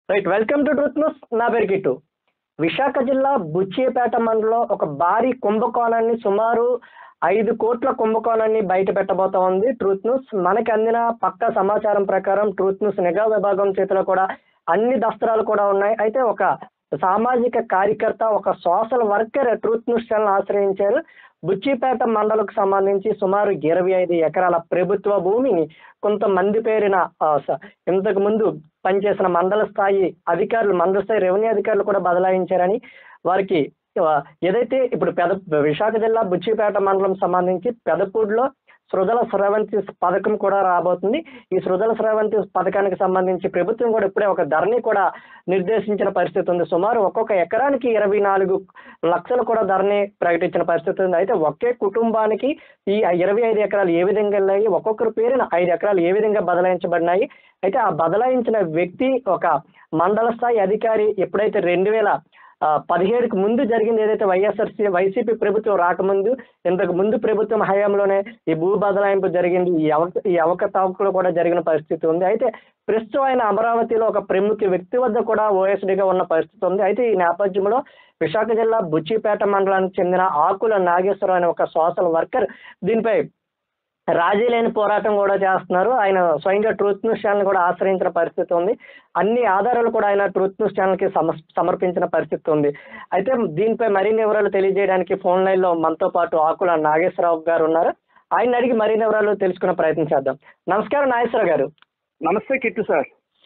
Right welcome to Truth News నా పేరు kit Visakha జిల్లా బుచ్చిపేట మండలం ఒక భారీ కుంభకోణాన్ని సుమారు ఐదు కోట్ల కుంభకోణాన్ని బయట పెట్టబోతా ఉంది ట్రూత్ న్యూస్ మనకి అందిన పక్క సమాచారం ప్రకారం ట్రూత్ న్యూస్ నిఘా విభాగం చేతిలో కూడా అన్ని దస్త్రాలు కూడా ఉన్నాయి అయితే ఒక సామాజిక కార్యకర్త ఒక social worker Truth News channel ఆశ్రయించారు బుచ్చిపేట మండలకు సంబంధించి సుమారు ఇరవై ఐదు ఎకరాల ప్రభుత్వ భూమిని కొంతమంది పేరిన ఆ, స- ఇంతకు ముందు పనిచేసిన మండల స్థాయి అధికారులు మండల స్థాయి రెవెన్యూ అధికారులు కూడా బదలాయించారని వారికి ఆ, ఏదైతే ఇప్పుడు పెద విశాఖ జిల్లా బుచ్చిపేట మండలం సంబంధించి పెదపూడిలో సృజల స్రవంతి పథకం కూడా రాబోతుంది ఈ సృజల స్రవంతి పథకానికి సంబంధించి ప్రభుత్వం కూడా ఇప్పుడే ఒక ధరని కూడా నిర్దేశించిన పరిస్థితి ఉంది సుమారు ఒక్కొక్క ఎకరానికి ఇరవై నాలుగు లక్షలు కూడా ధరని ప్రకటించిన పరిస్థితి ఉంది అయితే ఒకే కుటుంబానికి ఈ ఇరవై ఐదు ఎకరాలు ఏ విధంగా వెళ్ళాయి ఒక్కొక్కరి పేరున ఐదు ఎకరాలు ఏ విధంగా బదలాయించబడినాయి అయితే ఆ బదలాయించిన వ్యక్తి ఒక మండల స్థాయి అధికారి ఎప్పుడైతే రెండు వేల ఆ, పదిహేడుకు ముందు జరిగింది ఏదైతే వైఎస్ఆర్సీ వైసీపీ ప్రభుత్వం రాకముందు ఇంతకు ముందు ప్రభుత్వం హయాంలోనే ఈ భూ బదలాయింపు జరిగింది ఈ అవక ఈ అవకతవకలు కూడా జరిగిన పరిస్థితి ఉంది అయితే ప్రస్తుతం ఆయన అమరావతిలో ఒక ప్రముఖ వ్యక్తి వద్ద కూడా ఓఎస్డీగా ఉన్న పరిస్థితి ఉంది అయితే ఈ నేపథ్యంలో విశాఖ జిల్లా బుచ్చిపేట మండలానికి చెందిన ఆకుల నాగేశ్వరరావు అనే ఒక సోషల్ వర్కర్ దీనిపై రాజీ లేని పోరాటం కూడా చేస్తున్నారు ఆయన స్వయంగా ట్రూత్ న్యూస్ ఛానల్ కూడా ఆశ్రయించిన పరిస్థితి ఉంది అన్ని ఆధారాలు కూడా ఆయన ట్రూత్ న్యూస్ ఛానల్కి సమ సమర్పించిన పరిస్థితి ఉంది అయితే దీనిపై మరిన్ని వివరాలు తెలియజేయడానికి ఫోన్ లైన్లో మనతో పాటు ఆకుల నాగేశ్వరరావు గారు ఉన్నారు ఆయన అడిగి మరిన్ని వివరాలు తెలుసుకునే ప్రయత్నం చేద్దాం నమస్కారం నాగేశ్వరరావు గారు నమస్తే కిట్టు సార్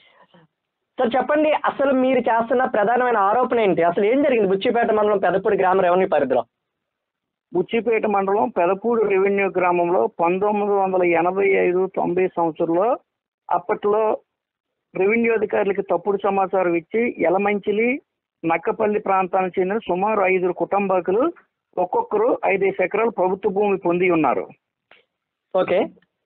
సార్ చెప్పండి అసలు మీరు చేస్తున్న ప్రధానమైన ఆరోపణ ఏంటి అసలు ఏం జరిగింది బుచ్చిపేట మండలం పెదపూడి గ్రామ రెవెన్యూ పరిధిలో బుచ్చిపేట మండలం పెదపూడి రెవెన్యూ గ్రామంలో పంతొమ్మిది వందల ఎనభై ఐదు తొంభై సంవత్సరంలో అప్పట్లో రెవెన్యూ అధికారులకి తప్పుడు సమాచారం ఇచ్చి యలమంచిలి నక్కపల్లి ప్రాంతానికి చెందిన సుమారు ఐదుగురు కుటుంబకులు ఒక్కొక్కరు ఐదేసి ఎకరాలు ప్రభుత్వ భూమి పొంది ఉన్నారు ఓకే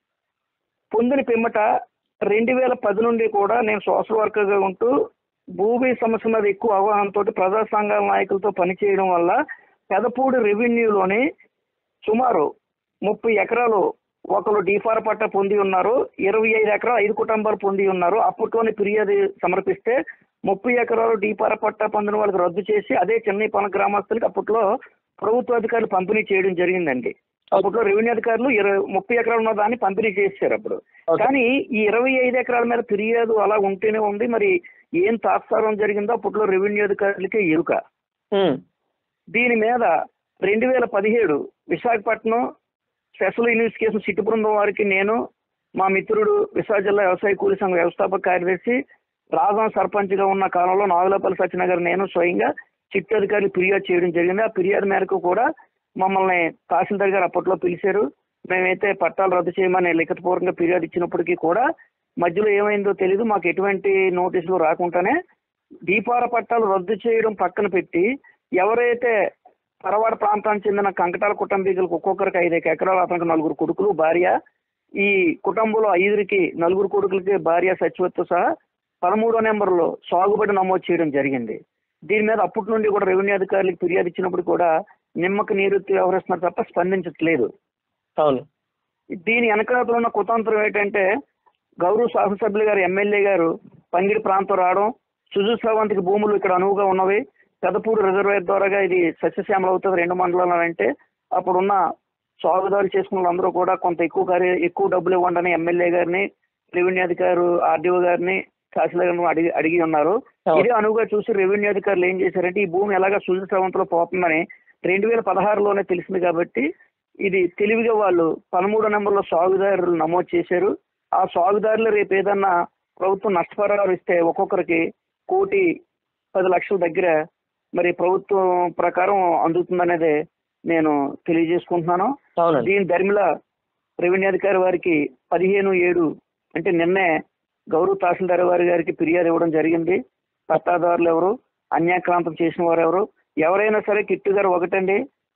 పొందిన పిమ్మట రెండు వేల పది నుండి కూడా నేను సోషల్ వర్కర్గా ఉంటూ భూమి సమస్య మీద ఎక్కువ అవగాహనతో ప్రజా సంఘాల నాయకులతో పనిచేయడం వల్ల పెదపూడి రెవెన్యూలోని సుమారు ముప్పై ఎకరాలు ఒకరు డీఫార్ పట్ట పొంది ఉన్నారు ఇరవై ఐదు ఎకరాలు ఐదు కుటుంబాలు పొంది ఉన్నారు అప్పట్లోనే ఫిర్యాదు సమర్పిస్తే ముప్పై ఎకరాలు డీఫార్ పట్ట పొందిన వాళ్ళకి రద్దు చేసి అదే చెన్నై పన గ్రామస్తులకి అప్పట్లో ప్రభుత్వ అధికారులు పంపిణీ చేయడం జరిగిందండి అప్పట్లో రెవెన్యూ అధికారులు ఇరవై ముప్పై ఎకరాలు ఉన్న దాన్ని పంపిణీ చేశారు అప్పుడు Okay. కానీ ఈ ఇరవై ఐదు ఎకరాల మీద ఫిర్యాదు అలా ఉంటేనే ఉంది మరి ఏం తాత్సారం జరిగిందో అప్పట్లో రెవెన్యూ అధికారులకే ఎరుక ఉమ్. దీని మీద రెండు వేల పదిహేడు విశాఖపట్నం స్పెషల్ ఇన్వెస్టిగేషన్ సిట్టు బృందం వారికి నేను మా మిత్రుడు విశాఖ జిల్లా వ్యవసాయ కూలీ సంఘ వ్యవస్థాపక కార్యదర్శి రాజం సర్పంచ్గా ఉన్న కాలంలో నాగులపల్లి సత్యనగర్ నేను స్వయంగా చిట్టు అధికారులు ఫిర్యాదు చేయడం జరిగింది ఆ ఫిర్యాదు మేరకు కూడా మమ్మల్ని తహసీల్దార్ గారు అప్పట్లో పిలిచారు మేమైతే పట్టాలు రద్దు చేయమని లిఖితపూర్వకంగా ఫిర్యాదు ఇచ్చినప్పటికీ కూడా మధ్యలో ఏమైందో తెలియదు మాకు ఎటువంటి నోటీసులు రాకుండానే దీపాల పట్టాలు రద్దు చేయడం పక్కన పెట్టి ఎవరైతే పరవాడ ప్రాంతానికి చెందిన కంకటాల కుటుంబీకులకు ఒక్కొక్కరికి ఐదు ఎకరాలు అతనికి నలుగురు కొడుకులు భార్య ఈ కుటుంబంలో ఐదుగురికి నలుగురు కొడుకులకి భార్య సచివత్తో సహా పదమూడో నెంబర్లో సాగుబడి నమోదు చేయడం జరిగింది దీని మీద అప్పటి నుండి కూడా రెవెన్యూ అధికారులకు ఫిర్యాదు ఇచ్చినప్పుడు కూడా నిమ్మక నీరెత్తి వ్యవహరిస్తున్నారు తప్ప స్పందించట్లేదు అవును దీని వెనకాతలో ఉన్న కుతంత్రం ఏంటంటే గౌరవ శాసనసభ్యులు గారు ఎమ్మెల్యే గారు పంగిడి ప్రాంతం రావడం సుజు స్రవంతికి భూములు ఇక్కడ అనువుగా ఉన్నవి పెదపూడి రిజర్వేర్ ద్వారాగా ఇది సస్యశ్యామలు అవుతుంది రెండు మండలాలు అంటే అప్పుడున్న సాగుదారు చేసుకున్న వాళ్ళందరూ కూడా కొంత ఎక్కువ కార్య ఎక్కువ డబ్బులు ఇవ్వండి అని ఎమ్మెల్యే గారిని రెవెన్యూ అధికారు ఆర్డీఓ గారిని తహసీల్దార్ గారిని అడిగి అడిగి ఉన్నారు అవును. ఇదే అనువుగా చూసి రెవెన్యూ అధికారులు ఏం చేశారంటే ఈ భూమి ఎలాగా సుజు స్రవంతిలో పోతుందని రెండు వేల పదహారులోనే తెలిసింది కాబట్టి ఇది తెలివిగా వాళ్ళు పదమూడో నెంబర్లో సాగుదారులు నమోదు చేశారు ఆ సాగుదారులు రేపు ఏదన్నా ప్రభుత్వం నష్టపరిహారం ఇస్తే ఒక్కొక్కరికి కోటి పది లక్షల దగ్గర మరి ప్రభుత్వం ప్రకారం అందుతుందనేది నేను తెలియజేసుకుంటున్నాను అవునండి దీని ధర్మిల రెవెన్యూ అధికారి వారికి పదిహేను ఏడు అంటే నిన్నే గౌరవ తహసీల్దార్ వారి గారికి ఫిర్యాదు ఇవ్వడం జరిగింది పట్టాదారులు ఎవరు అన్యాక్రాంతం చేసిన వారు ఎవరు ఎవరైనా సరే కిట్టు గారు ఒకటండి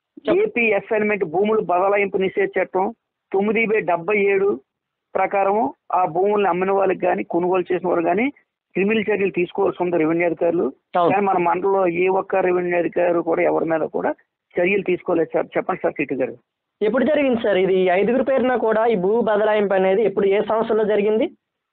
ఏపీ అసైన్మెంట్ భూములు బదలాయింపు నిషేధ చట్టం తొమ్మిది బై డెబ్బై ఏడు ప్రకారం ఆ భూముల్ని అమ్మిన వాళ్ళకి కానీ కొనుగోలు చేసిన వారు కానీ క్రిమినల్ చర్యలు తీసుకోవాల్సి ఉంది రెవెన్యూ అధికారులు అవును కానీ మన మండలంలో ఏ ఒక్క రెవెన్యూ అధికారి కూడా ఎవరి మీద కూడా చర్యలు తీసుకోలేదు సార్ చెప్పండి సార్ కిట్టు గారు ఎప్పుడు జరిగింది సార్ ఇది ఈ ఐదుగురు పేరున కూడా ఈ భూ బదలాయింపు అనేది ఎప్పుడు ఏ సంవత్సరంలో జరిగింది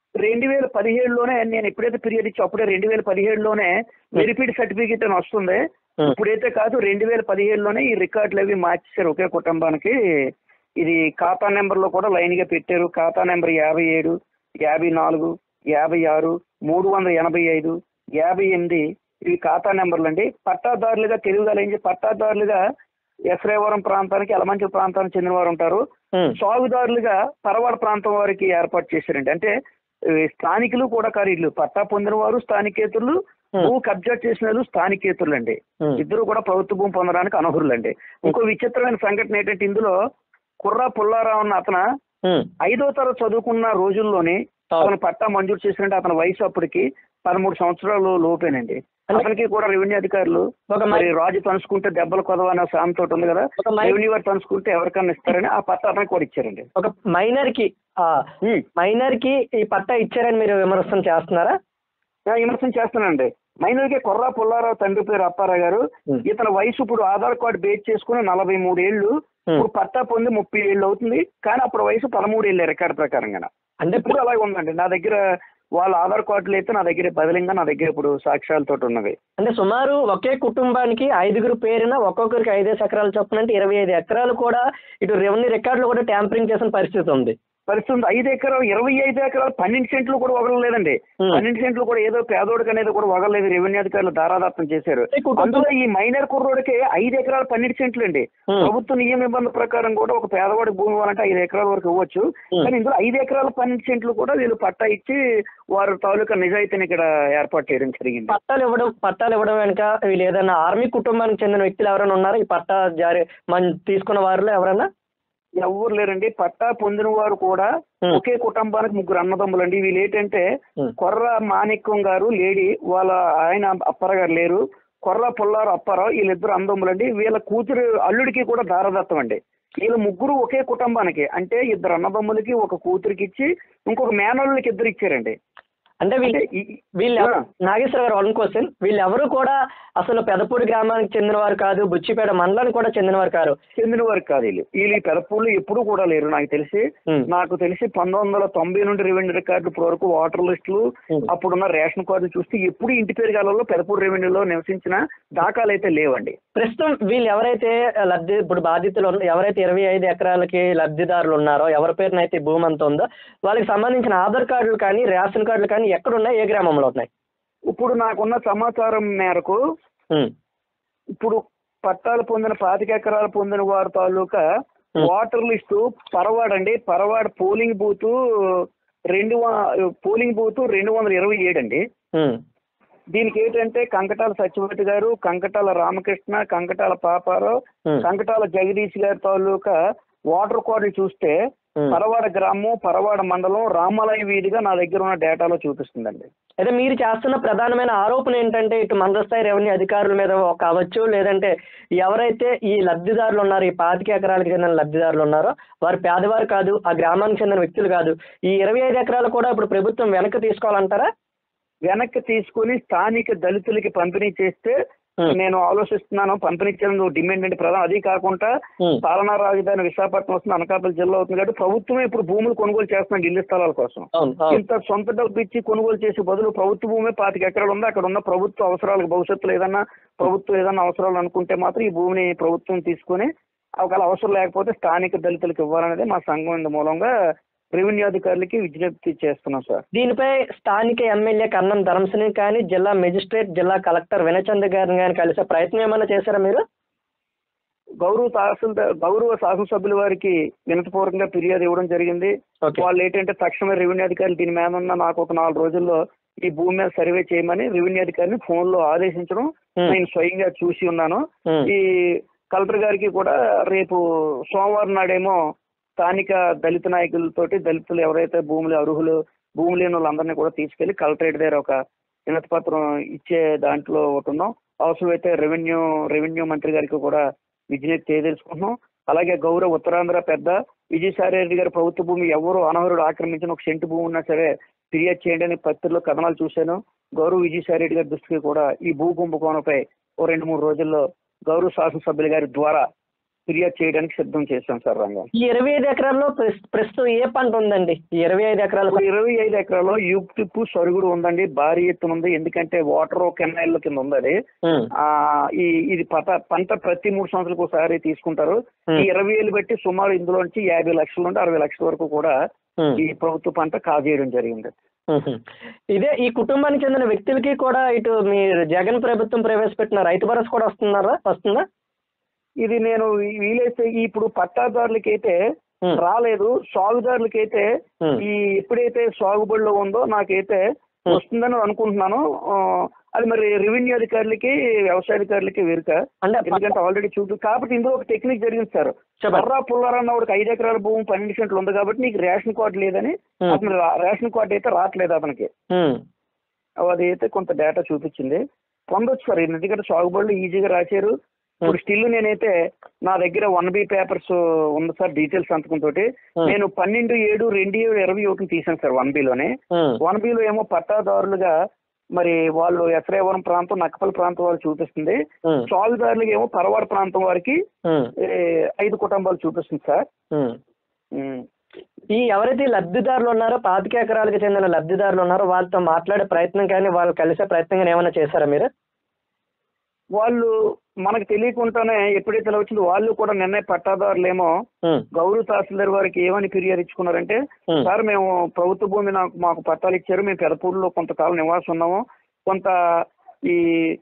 రెండు వేల పదిహేడులోనే నేను ఎప్పుడైతే పీరియడ్ ఇచ్చి అప్పుడే రెండు వేల పదిహేడులోనే వెరిఫైడ్ సర్టిఫికేట్ అని వస్తుంది ఉమ్, ఇప్పుడైతే కాదు రెండు వేల పదిహేడులోనే ఈ రికార్డులు అవి మార్చేశారు ఒకే కుటుంబానికి ఇది ఖాతా నెంబర్లో కూడా లైన్ గా పెట్టారు ఖాతా నెంబర్ యాభై ఏడు యాభై నాలుగు యాభై ఆరు మూడు వందల ఎనభై ఐదు యాభై ఎనిమిది ఇవి ఖాతా నెంబర్లు అండి పట్టాదారులుగా తెలుగుగా పట్టాదారులుగా ఎస్రేవరం ప్రాంతానికి ఎలమంచి ప్రాంతానికి చెందిన వారు ఉంటారు ఉమ్, సాగుదారులుగా పరవాడ ప్రాంతం వారికి ఏర్పాటు చేశారండి అంటే ఈ స్థానికులు కూడా కాదు ఇల్లు పట్టా పొందిన వారు స్థానికేతరులు Hmm. భూ కబ్జా చేసిన వాళ్ళు స్థానికేతరులు అండి ఉమ్, ఇద్దరు కూడా ప్రభుత్వ భూమి పొందడానికి అనర్హులండి ఇంకో విచిత్రమైన సంఘటన ఏంటంటే ఇందులో కుర్రా పుల్లారావు అన్న అతను ఉమ్, ఐదో తరగతి చదువుకున్న రోజుల్లోనే అవును. అతను పట్టా మంజూరు చేసినట్టు అతని వయసు అప్పటికి పదమూడు సంవత్సరాలు లోపేనండి అంటే- అతనికి కూడా రెవెన్యూ అధికారులు ఒక మై- మరి రాజు తనుసుకుంటే దెబ్బలు కొదవ అనే సామెత ఒకటి ఉంది కదా ఒక మై- రెవెన్యూ వారు తనుసుకుంటే ఎవరికన్నా ఇస్తారని ఆ పట్టా అతనికి కూడా ఇచ్చారండి ఒక మైనర్ కి ఆ, ఉమ్. మైనర్ కి ఈ పట్టా ఇచ్చారని మీరు విమర్శన చేస్తున్నారా ఆ, విమర్శనం చేస్తానండి మైనర్కి కొర్రా పుల్లారావు తండ్రి పేరు అప్పారావు గారు ఉమ్. ఇతని వయసు ఇప్పుడు ఆధార్ కార్డు బేస్ చేసుకుని నలభై మూడు ఏళ్ళు ఇప్పుడు పట్టా పొంది ముప్పై ఏళ్ళు అవుతుంది కానీ అప్పుడు వయసు పదమూడు ఏళ్ళే రికార్డు ప్రకారంగా అంటే ఇప్పుడు అలాగే ఉందండి నా దగ్గర వాళ్ళ ఆధార్ కార్డులు అయితే నా దగ్గర బదిలీగా నా దగ్గర ఇప్పుడు సాక్ష్యాలతో ఉన్నవి అంటే సుమారు ఒకే కుటుంబానికి ఐదుగురు పేరున ఒక్కొక్కరికి ఐదేసి ఎకరాలు చొప్పున అంటే ఇరవై ఐదు ఎకరాలు కూడా ఇటు రెవెన్యూ రికార్డులు కూడా ట్యాంపరింగ్ చేసిన పరిస్థితి ఉంది పరిస్థితి ఉంది. ఐదు ఎకరాలు ఇరవై ఐదు ఎకరాలు పన్నెండు సెంట్లు కూడా వగలలేదండి ఉమ్. పన్నెండు సెంట్లు కూడా ఏదో పేదోడికి అనేది కూడా వగలేదు రెవెన్యూ అధికారులు దారాదత్తం చేశారు ఈ కుటుంబం- అందులో ఈ మైనర్ కుర్రోడికి ఐదు ఎకరాలు పన్నెండు సెంట్లు అండి ఉమ్. ప్రభుత్వ నియమ నిబంధన ప్రకారం కూడా ఒక పేదవాడికి భూమి ఇవ్వాలంటే ఐదు ఎకరాల వరకు ఇవ్వచ్చు ఉమ్. కానీ ఇందులో ఐదు ఎకరాల పన్నెండు సెంట్లు కూడా వీళ్ళు పట్టా ఇచ్చి వారు తాలూకా నిజాయితీని ఇక్కడ ఏర్పాటు చేయడం జరిగింది పట్టాలు ఇవ్వడం పట్టాలు ఇవ్వడం వెనుక వీళ్ళు ఏదైనా ఆర్మీ కుటుంబానికి చెందిన వ్యక్తులు ఎవరైనా ఉన్నారా ఈ పట్టా జారీ మన తీసుకున్న వారిలో ఎవరైనా ఎవరు లేరండి పట్టా పొందిన వారు కూడా ఉమ్. ఒకే కుటుంబానికి ముగ్గురు అన్నదమ్ములండి వీళ్ళు ఏంటంటే ఉమ్. కొర్ర మాణిక్యం గారు లేడీ వాళ్ళ ఆయన అప్పర గారు లేరు కొర్ర పుల్లారు అప్పారావు వీళ్ళిద్దరు అందములండి వీళ్ళ కూతురు అల్లుడికి కూడా దారదత్తం అండి వీళ్ళ ముగ్గురు ఒకే కుటుంబానికి అంటే ఇద్దరు అన్నదమ్ములకి ఒక కూతురికి ఇచ్చి ఇంకొక మేనల్లుకి ఇద్దరు ఇచ్చారండి అంటే వీళ్ళు అంటే ఈ- వీళ్ళు ఆ. ఎవరు- నాగేశ్వర గారు వన్ క్వశ్చన్ వీళ్ళు ఎవరు కూడా అసలు పెదపూడి గ్రామానికి చెందినవారు కాదు బుచ్చిపేట మండలానికి కూడా చెందినవారు కారు చెందిన వారు కాదు వీళ్ళు వీళ్ళు ఈ పెదపూళ్ళు ఎప్పుడూ కూడా లేరు నాకు తెలిసి ఉమ్. నాకు తెలిసి పంతొమ్మిది వందల తొంభై నుండి రెవెన్యూ రికార్డులు ఇప్పటి వరకు వాటర్ లిస్టులు ఉమ్. అప్పుడున్న రేషన్ కార్డులు చూస్తే ఎప్పుడు ఇంటి పేరు గాలలో పెదపూడి రెవెన్యూలో నివసించిన దాఖలు అయితే లేవండి ప్రస్తుతం వీళ్ళు ఎవరైతే లబ్ధి ఇప్పుడు బాధితులు ఉన్న- ఎవరైతే ఇరవై ఐదు ఎకరాలకి లబ్ధిదారులు ఉన్నారో ఎవరి పేరున అయితే ఈ భూమి అంత ఉందో వాళ్ళకి సంబంధించిన ఆధార్ కార్డులు కానీ రేషన్ కార్డులు కానీ ఎక్కడ ఉన్నాయి ఏ గ్రామంలో ఉన్నాయి ఇప్పుడు నాకున్న సమాచారం మేరకు ఉమ్. ఇప్పుడు పట్టాలు పొందిన పాతిక ఎకరాలు పొందిన వారి తాలూకా Hmm. వాటర్ లిస్టు పరవాడ్ అండి పరవాడ్ పోలింగ్ బూత్ రెండు వ- పోలింగ్ బూత్ రెండు వందల ఇరవై ఏడు అండి ఉమ్. దీనికి ఏంటంటే కంకటాల సత్యవతి గారు కంకటాల రామకృష్ణ కంకటాల పాపారావు ఉమ్. కంకటాల జగదీష్ గారి తాలూకా వాటర్ కార్డులు చూస్తే ఉమ్. పరవాడ గ్రామం పరవాడ మండలం రామాలయ వీధిగా నా దగ్గర ఉన్న డేటాలో చూపిస్తుందండి అయితే మీరు చేస్తున్న ప్రధానమైన ఆరోపణ ఏంటంటే ఇటు మండల స్థాయి రెవెన్యూ అధికారుల మీద కావచ్చు లేదంటే ఎవరైతే ఈ లబ్ధిదారులు ఉన్నారు ఈ పాతిక ఎకరాలకు చెందిన లబ్ధిదారులు ఉన్నారో వారు పేదవారు కాదు ఆ గ్రామానికి చెందిన వ్యక్తులు కాదు ఈ ఇరవై ఐదు ఎకరాలు కూడా ఇప్పుడు ప్రభుత్వం వెనక్కి తీసుకోవాలంటారా వెనక్కి తీసుకుని స్థానిక దళితులకి పంపిణీ చేస్తే Hmm. నేను ఆలోచిస్తున్నాను పంపిణీ చేయడం డిమాండ్ అంటే ప్రధానం అది కాకుండా Hmm. పాలనా రాజధాని విశాఖపట్నం వస్తుంది అనకాపల్లి జిల్లా అవుతుంది కాబట్టి ప్రభుత్వమే ఇప్పుడు భూములు కొనుగోలు చేస్తున్నాం ఇల్లు స్థలాల కోసం అవును అవును ఇంత సొంత డబ్బు ఇచ్చి కొనుగోలు చేసే బదులు ప్రభుత్వ భూమే పాతిక ఎకరాలు ఉంది అక్కడ ఉన్న ప్రభుత్వ అవసరాలకు భవిష్యత్తులో ఏదన్నా ప్రభుత్వం ఏదన్నా అవసరాలు అనుకుంటే మాత్రం ఈ భూమిని ప్రభుత్వం తీసుకొని ఒకవేళ అవసరం లేకపోతే స్థానిక దళితులకు ఇవ్వాలనేది మా సంఘం ఇందు మూలంగా రెవెన్యూ అధికారులకి విజ్ఞప్తి చేస్తున్నాం సార్ దీనిపై స్థానిక ఎమ్మెల్యే కన్నం ధర్మశ్రీ కానీ జిల్లా మెజిస్ట్రేట్ జిల్లా కలెక్టర్ వినచంద్ గారిని కానీ కలిసే ప్రయత్నం ఏమైనా చేశారా మీరు గౌరవ తహసీల్దార్ గౌరవ శాసనసభ్యుల వారికి వినతిపూర్వకంగా ఫిర్యాదు ఇవ్వడం జరిగింది ఓకే వాళ్ళు ఏంటంటే తక్షణమే రెవెన్యూ అధికారులు దీని మీద ఉన్న నాకు ఒక నాలుగు రోజుల్లో ఈ భూమి మీద సర్వే చేయమని రెవెన్యూ అధికారిని ఫోన్ లో ఆదేశించడం Hmm. నేను స్వయంగా చూసి ఉన్నాను Hmm. ఈ కలెక్టర్ గారికి కూడా రేపు సోమవారం నాడేమో స్థానిక దళిత నాయకులతోటి దళితులు ఎవరైతే భూములు అర్హులు భూమి లేని వాళ్ళందరినీ కూడా తీసుకెళ్లి కలెక్టరేట్ దగ్గర ఒక వినతి పత్రం ఇచ్చే దాంట్లో ఒకటి ఉన్నాం అవసరమైతే రెవెన్యూ రెవెన్యూ మంత్రి గారికి కూడా విజ్ఞప్తి చేయదలుచుకుంటున్నాం అలాగే గౌరవ ఉత్తరాంధ్ర పెద్ద విజయసాయి రెడ్డి గారి ప్రభుత్వ భూమి ఎవరు అనర్హుడు ఆక్రమించిన ఒక సెంటు భూమి ఉన్నా సరే ఫిర్యాదు చేయండి అని పత్రికలో కథనాలు చూశాను గౌరవ విజయసాయి రెడ్డి గారి దృష్టికి కూడా ఈ భూ కుంభకోణంపై ఓ రెండు మూడు రోజుల్లో గౌరవ శాసనసభ్యుల గారి ద్వారా ఫిర్యాదు చేయడానికి సిద్ధం చేశాం సార్ రంగం ఈ ఇరవై ఐదు ఎకరాల్లో ప్రస్- ప్రస్తుతం ఏ పంట ఉందండి ఈ ఇరవై ఐదు ఎకరాల ఇప్పుడు ఇరవై ఐదు ఎకరాల్లో యూక్తిప్పు సరుగుడు ఉందండి భారీ ఎత్తున ఉంది ఎందుకంటే వాటర్ కెనాయిల్ కింద ఉంది అది ఉమ్, ఆ ఈ ఇది పట పంట ప్రతి మూడు సంవత్సరాలకు ఒకసారి తీసుకుంటారు Hmm. ఈ ఇరవై ఏళ్ళు బట్టి సుమారు ఇందులో నుంచి యాభై లక్షల నుండి అరవై లక్షల వరకు కూడా ఉమ్, ఈ ప్రభుత్వ పంట కాజేయడం జరిగింది ఉహు. ఇదే ఈ కుటుంబానికి చెందిన వ్యక్తులకి కూడా ఇటు మీ జగన్ ప్రభుత్వం ప్రవేశపెట్టిన రైతు భరోసా కూడా వస్తున్నారా వస్తుందా ఇది నేను వీలైతే ఇప్పుడు పట్టాదారులకైతే ఉమ్, రాలేదు సాగుదారులకైతే ఉమ్, ఈ ఎప్పుడైతే సాగుబడిలో ఉందో నాకైతే Hmm. వస్తుందని అనుకుంటున్నాను ఆ, అది మరి రెవెన్యూ అధికారులకి వ్యవసాయ అధికారులకి వేరుక అంటే ఎందుకంటే ఆల్రెడీ చూపు కాబట్టి ఇందులో ఒక టెక్నిక్ జరిగింది సార్ చెప్పండి కర్రా పుల్లారా అన్న వాడికి ఐదు ఎకరాల భూమి పన్నెండు సెంట్లు ఉంది కాబట్టి నీకు రేషన్ కార్డు లేదని ఉమ్, అతను రా- రేషన్ కార్డు అయితే రావట్లేదు అతనికి ఉమ్, అది అయితే కొంత డేటా చూపించింది పొందొచ్చు సార్ ఎందుకంటే సాగుబడులు ఈజీగా రాశారు ఇప్పుడు స్టిల్ నేనైతే నా దగ్గర వన్ బి పేపర్స్ ఉంది సార్ డీటెయిల్స్ సంతకం తోటి ఉమ్, నేను పన్నెండు ఏడు రెండు ఏడు ఇరవై ఒకటి తీసాను సార్ వన్ బిలోనే ఉమ్, వన్ బిలో ఏమో పట్టాదారులుగా మరి వాళ్ళు ఎసరేవరం ప్రాంతం నక్కపల్లి ప్రాంతం వారు చూపిస్తుంది ఉమ్, సాగుదారులుగా ఏమో పరవాడ ప్రాంతం వారికి ఉమ్, ఏ, ఐదు కుటుంబాలు చూపిస్తుంది సార్ ఉమ్. ఉమ్. ఈ ఎవరైతే ఈ లబ్ధిదారులు ఉన్నారో పాతిక ఎకరాలకు చెందిన లబ్ధిదారులు ఉన్నారో వాళ్ళతో మాట్లాడే ప్రయత్నం కానీ వాళ్ళు కలిసే ప్రయత్నం కానీ ఏమైనా చేశారా మీరు వాళ్ళు మనకు తెలియకుండానే ఎప్పుడైతే ఇలా వచ్చిందో వాళ్ళు కూడా నిన్నే పట్టాదారులేమో ఉమ్, గౌరవ తహసీల్దార్ వారికి ఏమని ఫిర్యాదు ఇచ్చుకున్నారంటే ఉమ్, సార్ మేము ప్రభుత్వ భూమి నాకు మాకు పట్టాలు ఇచ్చారు మేము పెదపూడిలో కొంతకాలం నివాసం ఉన్నాము కొంత ఈ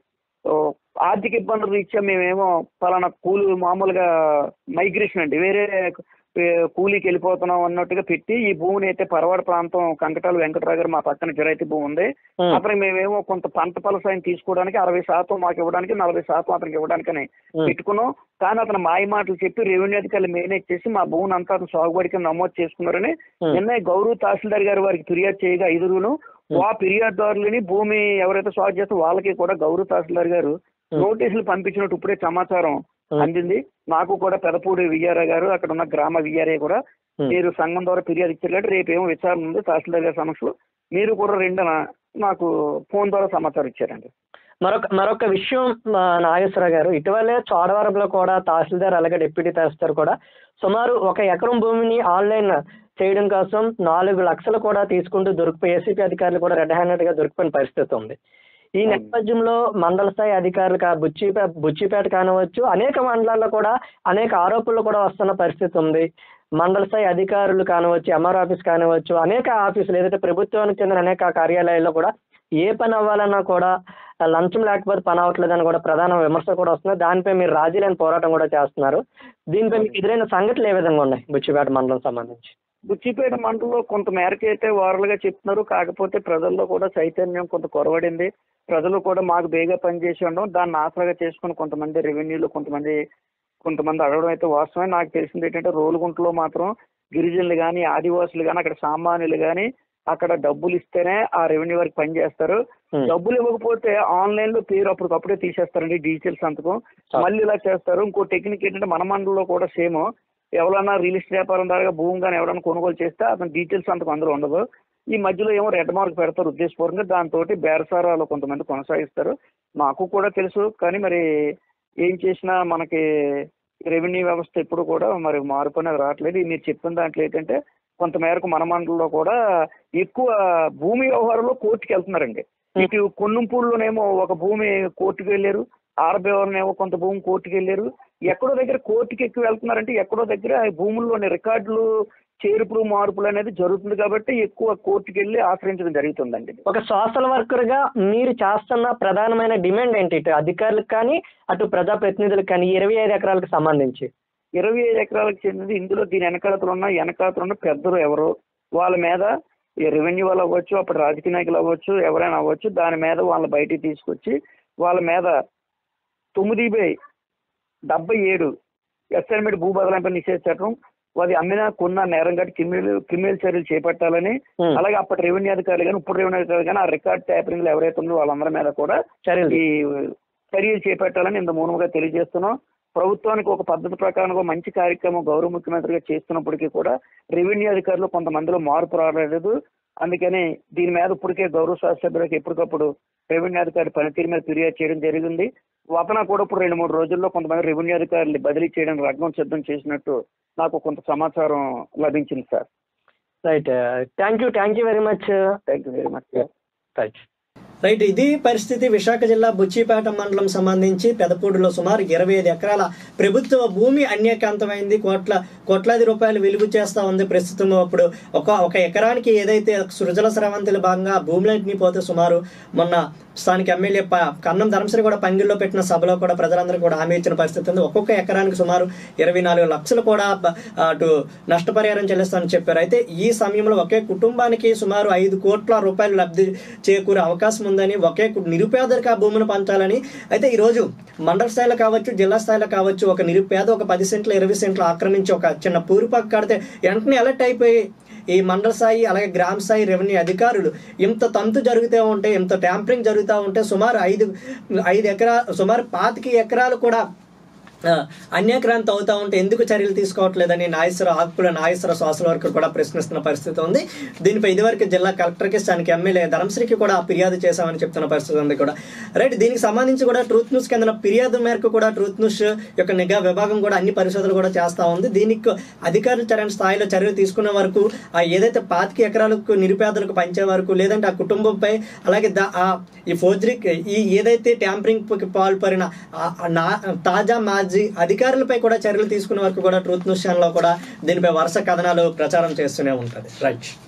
ఓ, ఆర్థిక ఇబ్బందులు రీత్యా మేమేమో పలానా కూలి మామూలుగా మైగ్రేషన్ అండి వేరే ఏ, కూలీకి వెళ్ళిపోతున్నాం అన్నట్టుగా పెట్టి ఈ భూమిని అయితే పరవాడ ప్రాంతం కంకటాలు వెంకటరావు గారు మా పక్కన జిరాయితీ భూమి ఉంది ఉమ్, అతనికి మేమేమో కొంత పంట ఫలసాయం తీసుకోవడానికి అరవై శాతం మాకు ఇవ్వడానికి నలభై శాతం అతనికి ఇవ్వడానికని ఉమ్, పెట్టుకున్నాం కానీ అతను మాయ మాటలు చెప్పి రెవెన్యూ అధికారులు మేనేజ్ చేసి మా భూమిని అంతా అతను సాగుబడి కింద నమోదు చేసుకున్నారని ఉమ్, నిన్న గౌరవ తహసీల్దార్ గారు వారికి ఫిర్యాదు చేయగా ఐదుగురును ఆ ఫిర్యాదుదారులని భూమి ఎవరైతే సాగు చేస్తే వాళ్ళకి కూడా గౌరవ తహసీల్దార్ గారు ఉమ్, నోటీసులు పంపించినట్టు ఇప్పుడే సమాచారం ఉమ్, అందింది నాకు కూడా పెదపూడి విఆర్ఏ గారు అక్కడ ఉన్న గ్రామ విఆర్ఏ కూడా ఉమ్. మీరు సంఘం ద్వారా ఫిర్యాదు ఇచ్చారు కాబట్టి రేపు ఏమో విచారణ ఉంది తహసీల్దార్ గారి సమక్షంలో మీరు కూడా రెండున నాకు ఫోన్ ద్వారా సమాచారం ఇచ్చారండి మరొక మరొక విషయం మా నాగేశ్వరరావు గారు ఇటీవలే చోడవరంలో కూడా తహసీల్దార్ అలాగే డిప్యూటీ తహసీల్దార్ కూడా సుమారు ఒక ఎకరం భూమిని ఆన్లైన్ చేయడం కోసం నాలుగు లక్షలు కూడా తీసుకుంటూ దొరికిపోయి ఏసీపీ అధికారులు కూడా రెడ్ హ్యాండెడ్ గా దొరికిపోయిన పరిస్థితి ఉంది ఈ అవును. నేపథ్యంలో మండల స్థాయి అధికారులు కా- బుచ్చిపే బుచ్చిపేట కానివచ్చు అనేక మండలాల్లో కూడా అనేక ఆరోపణలు కూడా వస్తున్న పరిస్థితి ఉంది మండల స్థాయి అధికారులు కానివచ్చు ఎంఆర్ ఆఫీస్ కానివచ్చు అనేక ఆఫీసులు ఏదైతే ప్రభుత్వానికి చెందిన అనేక కార్యాలయాల్లో కూడా ఏ పని అవ్వాలన్నా కూడా లంచం లేకపోతే పని అవ్వట్లేదని కూడా ప్రధాన విమర్శ కూడా వస్తుంది దానిపై మీరు రాజీ లేని పోరాటం కూడా చేస్తున్నారు దీనిపై మీకు ఎదురైన సంఘటనలు ఏ విధంగా ఉన్నాయి బుచ్చిపేట మండలం సంబంధించి బుచ్చిపేట మండలంలో కొంత మేరకు అయితే వారలుగా చెప్తున్నారు కాకపోతే ప్రజల్లో కూడా చైతన్యం కొంత కొరవడింది ప్రజలు కూడా మాకు బేగా పనిచేసి ఉండడం దాన్ని ఆసరాగా చేసుకుని కొంతమంది రెవెన్యూలు కొంతమంది కొంతమంది అడగడం అయితే వాస్తవమే నాకు తెలిసింది ఏంటంటే రోలుగుంటలో మాత్రం గిరిజనులు కానీ ఆదివాసులు కానీ అక్కడ సామాన్యులు కానీ అక్కడ డబ్బులు ఇస్తేనే ఆ రెవెన్యూ వారికి పనిచేస్తారు ఉమ్, డబ్బులు ఇవ్వకపోతే ఆన్లైన్ లో పేరు అప్పటికప్పుడే తీసేస్తారండి డిజిటల్ సంతకం మళ్ళీ ఇలా చేస్తారు ఇంకో టెక్నిక్ ఏంటంటే మన మండలంలో కూడా సేమ్ ఎవరన్నా రియల్ ఎస్టేట్ వ్యాపారం ద్వారా భూమి కానీ ఎవరైనా కొనుగోలు చేస్తే అతని డీటెయిల్స్ అంతకు అందులో ఉండదు ఈ మధ్యలో ఏమో రెడ్ మార్క్ పెడతారు ఉద్దేశపూర్వకంగా దాంతో బేరసారాలు కొంతమంది కొనసాగిస్తారు నాకు కూడా తెలుసు కానీ మరి ఏం చేసినా మనకి రెవెన్యూ వ్యవస్థ ఎప్పుడు కూడా మరి మార్పు అనేది రావట్లేదు ఇది మీరు చెప్పిన దాంట్లో ఏంటంటే కొంత మేరకు మన మండలంలో కూడా ఎక్కువ భూమి వ్యవహారంలో కోర్టుకి వెళ్తున్నారండి ఇటు కొన్నుంపూడిలోనేమో ఒక భూమి కోర్టుకు వెళ్ళారు ఆర్బీఐనేమో కొంత భూమి కోర్టుకు వెళ్ళారు ఎక్కడో దగ్గర కోర్టుకి ఎక్కువ వెళ్తున్నారంటే ఎక్కడో దగ్గర ఈ భూముల్లోని రికార్డులు చేర్పులు మార్పులు అనేది జరుగుతుంది కాబట్టి ఎక్కువ కోర్టుకి వెళ్ళి ఆశ్రయించడం జరుగుతుందండి ఒక సోషల్ వర్కర్ గా మీరు చేస్తున్న ప్రధానమైన డిమాండ్ ఏంటి ఇటు అధికారులకు కానీ అటు ప్రజాప్రతినిధులకు కానీ ఇరవై ఐదు ఎకరాలకు సంబంధించి ఇరవై ఐదు ఎకరాలకు చెందింది ఇందులో దీని వెనకాలతలు ఉన్న వెనకాలతలు ఉన్న పెద్దలు ఎవరు వాళ్ళ మీద ఈ రెవెన్యూ వాళ్ళు అవ్వచ్చు అప్పుడు రాజకీయ నాయకులు అవ్వచ్చు ఎవరైనా అవ్వచ్చు దాని మీద వాళ్ళ బయటికి తీసుకొచ్చి వాళ్ళ మీద తొమ్మిది బై డెబ్బై ఏడు అసైన్మెంట్ భూ బదలాంపై నిషేధ చట్టం అది అమ్మిన కొన్న నేరం కట్టి క్రిమినల్ క్రిమినల్ చర్యలు చేపట్టాలని ఉమ్, అలాగే అప్పటి రెవెన్యూ అధికారులు కానీ ఇప్పుడు రెవెన్యూ అధికారులు కానీ ఆ రికార్డ్ ట్యాపరింగ్లు ఎవరైతే ఉన్నారో వాళ్ళందరి మీద కూడా చర్యలు ఈ చర్యలు చేపట్టాలని ఇంత మూలముగా తెలియజేస్తున్నాం ప్రభుత్వానికి ఒక పద్ధతి ప్రకారం ఒక మంచి కార్యక్రమం గౌరవ ముఖ్యమంత్రిగా చేస్తున్నప్పటికీ కూడా రెవెన్యూ అధికారులు కొంతమందిలో మార్పు రాలేదు అందుకని దీని మీద ఇప్పటికే గౌరవ శాసనసభ్యులకు ఎప్పటికప్పుడు రెవెన్యూ అధికారి పనితీరు మీద ఫిర్యాదు చేయడం జరిగింది వతన కూడా ఇప్పుడు రెండు మూడు రోజుల్లో కొంతమంది రెవెన్యూ అధికారులు బదిలీ చేయడానికి రంగం సిద్ధం చేసినట్టు నాకు కొంత సమాచారం లభించింది sir right thank you thank you very much thank you very much sir right right ఇది పరిస్థితి విశాఖ జిల్లా బుచ్చిపేట మండలం సంబంధించి పెదపూడిలో సుమారు ఇరవై ఐదు ఎకరాల ప్రభుత్వ భూమి అన్యకాంతమైంది కోట్ల కోట్లాది రూపాయలు వెలుగు చేస్తా ఉంది ప్రస్తుతం అప్పుడు ఒక ఒక ఎకరానికి ఏదైతే సృజల స్రవంతిలో భాగంగా భూములన్నింటినీ పోతే సుమారు మొన్న స్థానిక ఎమ్మెల్యే ప కన్నం ధర్మశ్రీ కూడా పంగిల్లో పెట్టిన సభలో కూడా ప్రజలందరూ కూడా హామీ ఇచ్చిన పరిస్థితి ఉంది ఒక్కొక్క ఎకరానికి సుమారు ఇరవై నాలుగు లక్షలు కూడా బ- అటు నష్టపరిహారం చెల్లిస్తామని చెప్పారు అయితే ఈ సమయంలో ఒకే కుటుంబానికి సుమారు ఐదు కోట్ల రూపాయలు లబ్ధి చేకూరే అవకాశం ఉందని ఒకే కు- నిరుపేదరికి ఆ భూమిని పంచాలని అయితే ఈ రోజు మండల స్థాయిలో కావచ్చు జిల్లా స్థాయిలో కావచ్చు ఒక నిరుపేద ఒక పది సెంట్లు ఇరవై సెంట్లు ఆక్రమించి ఒక చిన్న పూరిపాకు కడితే వెంటనే అలర్ట్ అయిపోయి ఈ మండల స్థాయి అలాగే గ్రామ స్థాయి రెవెన్యూ అధికారులు ఇంత తంతు జరుగుతూ ఉంటే ఇంత ట్యాంపరింగ్ జరుగుతూ ఉంటే సుమారు ఐదు ఐదు ఎకరా సుమారు పాతిక ఎకరాలు కూడా ఆ, అన్యాక్రాంతి అవుతా ఉంటే ఎందుకు చర్యలు తీసుకోవట్లేదని నాగేశ్వర ఆకుల నాగేశ్వర శ్వాసల వరకు కూడా ప్రశ్నిస్తున్న పరిస్థితి ఉంది దీనిపై ఇదివరకు జిల్లా కలెక్టర్కి స్థానిక ఎమ్మెల్యే ధర్మశ్రీకి కూడా ఫిర్యాదు చేశామని చెప్తున్న పరిస్థితి ఉంది కూడా రైట్ దీనికి సంబంధించి కూడా ట్రూత్ న్యూస్ కింద ఫిర్యాదు మేరకు కూడా ట్రూత్ న్యూస్ యొక్క నిఘా విభాగం కూడా అన్ని పరిశోధనలు కూడా చేస్తా ఉంది దీనికి అధికారులు చర్యల స్థాయిలో చర్యలు తీసుకునే వరకు ఆ ఏదైతే పాతిక ఎకరాలకు నిరుపేదలకు పంచే వరకు లేదంటే ఆ కుటుంబంపై అలాగే దా- ఆ ఈ ఫోర్జరీ ఈ ఏదైతే ట్యాంపరింగ్ పాల్పడిన ఆ- ఆ నా- తాజా మాజీ అధికారులపై కూడా చర్యలు తీసుకునే వరకు కూడా ట్రూత్ న్యూస్ ఛానల్లో కూడా దీనిపై వరుస కథనాలు ప్రచారం చేస్తూనే ఉంటుంది రైట్